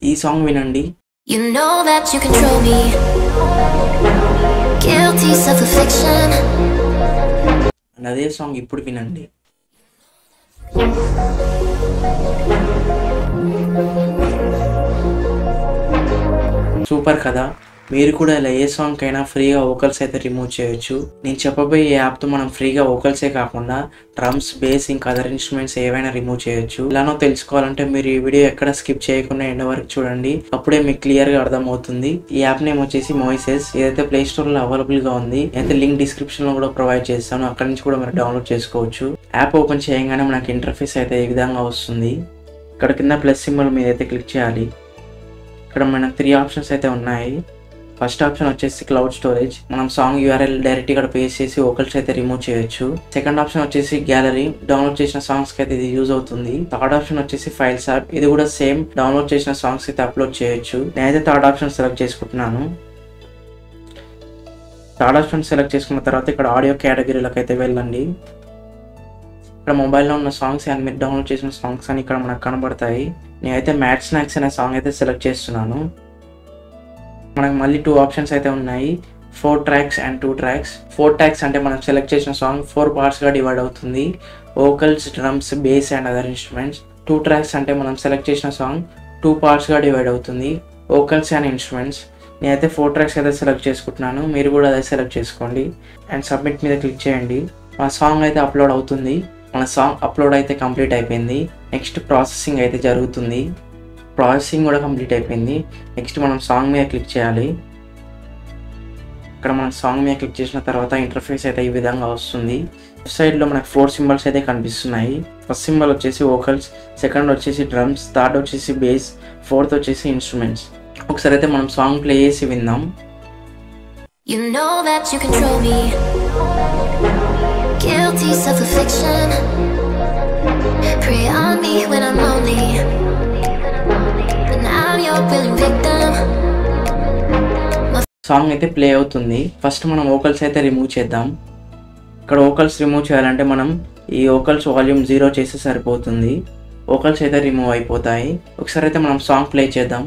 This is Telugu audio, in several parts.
ఈ సాంగ్ వినండి You know that you control me. Guilty self affliction. And అదే సాంగ్ ఇప్పుడు వినండి సూపర్ కదా మీరు కూడా ఇలా ఏ సాంగ్ అయినా ఫ్రీగా వోకల్స్ అయితే రిమూవ్ చేయొచ్చు నేను చెప్పబోయే ఈ యాప్తో మనం ఫ్రీగా వోకల్సే కాకుండా డ్రమ్స్ బేస్ ఇంకా అదర్ ఇన్స్ట్రుమెంట్స్ ఏవైనా రిమూవ్ చేయొచ్చు ఇలానో తెలుసుకోవాలంటే మీరు ఈ వీడియో ఎక్కడ స్కిప్ చేయకుండా ఎండ్ వరకు చూడండి అప్పుడే మీకు క్లియర్ గా అర్థమవుతుంది ఈ యాప్ నేమ్ వచ్చేసి మోయిసెస్ ఏదైతే ప్లే స్టోర్ లో అవైలబుల్ గా ఉంది అయితే లింక్ డిస్క్రిప్షన్ లో కూడా ప్రొవైడ్ చేస్తాను అక్కడ నుంచి కూడా మీరు డౌన్లోడ్ చేసుకోవచ్చు యాప్ ఓపెన్ చేయగానే మనకి ఇంటర్ఫేస్ అయితే ఈ విధంగా వస్తుంది ఇక్కడ కింద ప్లస్ సింబల్ మీద అయితే క్లిక్ చేయాలి ఇక్కడ మనకు త్రీ ఆప్షన్స్ అయితే ఉన్నాయి ఫస్ట్ ఆప్షన్ వచ్చేసి క్లౌడ్ స్టోరేజ్ మనం సాంగ్ యూఆర్ఎల్ డైరెక్ట్ ఇక్కడ పేస్ట్ చేసి ఒకల్స్ అయితే రిమూవ్ చేయొచ్చు సెకండ్ ఆప్షన్ వచ్చేసి గ్యాలరీ డౌన్లోడ్ చేసిన సాంగ్స్ కి అయితే ఇది యూజ్ అవుతుంది థర్డ్ ఆప్షన్ వచ్చేసి ఫైల్స్ యాప్ ఇది కూడా సేమ్ డౌన్లోడ్ చేసిన సాంగ్స్ అయితే అప్లోడ్ చేయొచ్చు నేనైతే థర్డ్ ఆప్షన్ సెలెక్ట్ చేసుకుంటున్నాను థర్డ్ ఆప్షన్ సెలెక్ట్ చేసుకున్న తర్వాత ఇక్కడ ఆడియో కేటగిరీలకు అయితే వెళ్ళండి ఇక్కడ మొబైల్లో ఉన్న సాంగ్స్ అండ్ మీరు డౌన్లోడ్ చేసిన సాంగ్స్ అని ఇక్కడ మనకు కనబడతాయి నేనైతే మ్యాట్ స్నాక్స్ అనే సాంగ్ అయితే సెలెక్ట్ చేస్తున్నాను మనకు మళ్ళీ టూ ఆప్షన్స్ అయితే ఉన్నాయి four tracks and two tracks four tracks అంటే మనం సెలెక్ట్ చేసిన సాంగ్ ఫోర్ పార్ట్స్గా డివైడ్ అవుతుంది vocals drums bass and other instruments two tracks అంటే మనం సెలెక్ట్ చేసిన సాంగ్ టూ పార్ట్స్గా డివైడ్ అవుతుంది వోకల్స్ అండ్ ఇన్స్ట్రుమెంట్స్ నేనైతే ఫోర్ ట్రాక్స్ అయితే సెలెక్ట్ చేసుకుంటున్నాను మీరు కూడా అదే సెలెక్ట్ చేసుకోండి అండ్ సబ్మిట్ మీద క్లిక్ చేయండి మన సాంగ్ అయితే అప్లోడ్ అవుతుంది మన సాంగ్ అప్లోడ్ అయితే కంప్లీట్ అయిపోయింది నెక్స్ట్ ప్రాసెసింగ్ అయితే జరుగుతుంది ప్రాసెసింగ్ కూడా కంప్లీట్ అయిపోయింది నెక్స్ట్ మనం సాంగ్ మీద క్లిక్ చేయాలి ఇక్కడ మనం సాంగ్ మీద క్లిక్ చేసిన తర్వాత ఇంటర్ఫేస్ అయితే ఈ విధంగా వస్తుంది లెఫ్ట్ సైడ్లో మనకు ఫోర్ సింబల్స్ అయితే కనిపిస్తున్నాయి ఫస్ట్ సింబల్ వచ్చేసి వోకల్స్ సెకండ్ వచ్చేసి డ్రమ్స్ థర్డ్ వచ్చేసి బేస్ ఫోర్త్ వచ్చేసి ఇన్స్ట్రుమెంట్స్ ఒకసారి అయితే మనం సాంగ్ ప్లే చేసి విందాం You know that you control me. Guilty self affliction. Prey on me when I'm lonely. And I'm your willing victim. Song అయితే ప్లే అవుతుంది ఫస్ట్ మనం వోకల్స్ అయితే రిమూవ్ చేద్దాం ఇక్కడ వోకల్స్ రిమూవ్ చేయాలంటే మనం ఈ వోకల్స్ వాల్యూమ్ జీరో చేస్తే సరిపోతుంది వోకల్స్ అయితే రిమూవ్ అయిపోతాయి ఒకసారి అయితే మనం సాంగ్ ప్లే చేద్దాం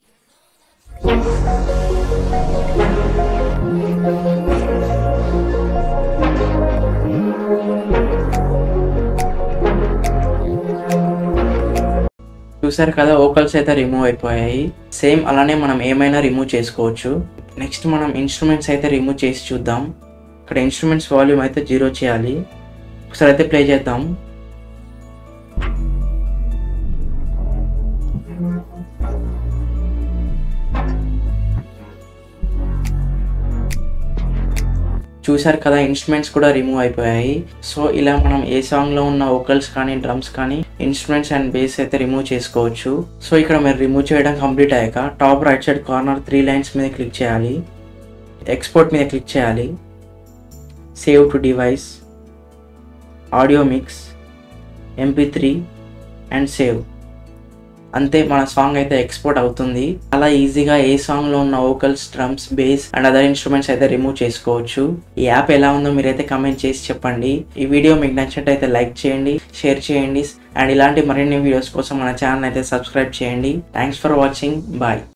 చూసారు కదా వోకల్స్ అయితే రిమూవ్ అయిపోయాయి సేమ్ అలానే మనం ఏమైనా రిమూవ్ చేసుకోవచ్చు నెక్స్ట్ మనం ఇన్స్ట్రుమెంట్స్ అయితే రిమూవ్ చేసి చూద్దాం ఇక్కడ ఇన్స్ట్రుమెంట్స్ వాల్యూమ్ అయితే జీరో చేయాలి ఒకసారి అయితే ప్లే చేద్దాం చూసారు కదా ఇన్స్ట్రుమెంట్స్ కూడా రిమూవ్ అయిపోయాయి సో ఇలా మనం ఏ సాంగ్ లో ఉన్న వోకల్స్ కానీ డ్రమ్స్ కానీ ఇన్స్ట్రుమెంట్స్ అండ్ బేస్ అయితే రిమూవ్ చేసుకోవచ్చు సో ఇక్కడ మీరు రిమూవ్ చేయడం కంప్లీట్ అయ్యాక top right side corner three lines మీద క్లిక్ చేయాలి ఎక్స్పోర్ట్ మీద క్లిక్ చేయాలి save to device audio mix MP three and save అంతే మన సాంగ్ అయితే ఎక్స్పోర్ట్ అవుతుంది అలా ఈజీగా ఏ సాంగ్ లో ఉన్న vocals drums bass and other instruments అయితే రిమూవ్ చేసుకోవచ్చు ఈ యాప్ ఎలా ఉందో మీరైతే కమెంట్ చేసి చెప్పండి ఈ వీడియో మీకు నచ్చినట్టయితే లైక్ చేయండి షేర్ చేయండి అండ్ ఇలాంటి మరిన్ని వీడియోస్ కోసం మన ఛానల్ అయితే సబ్స్క్రైబ్ చేయండి థ్యాంక్స్ ఫర్ వాచింగ్ బాయ్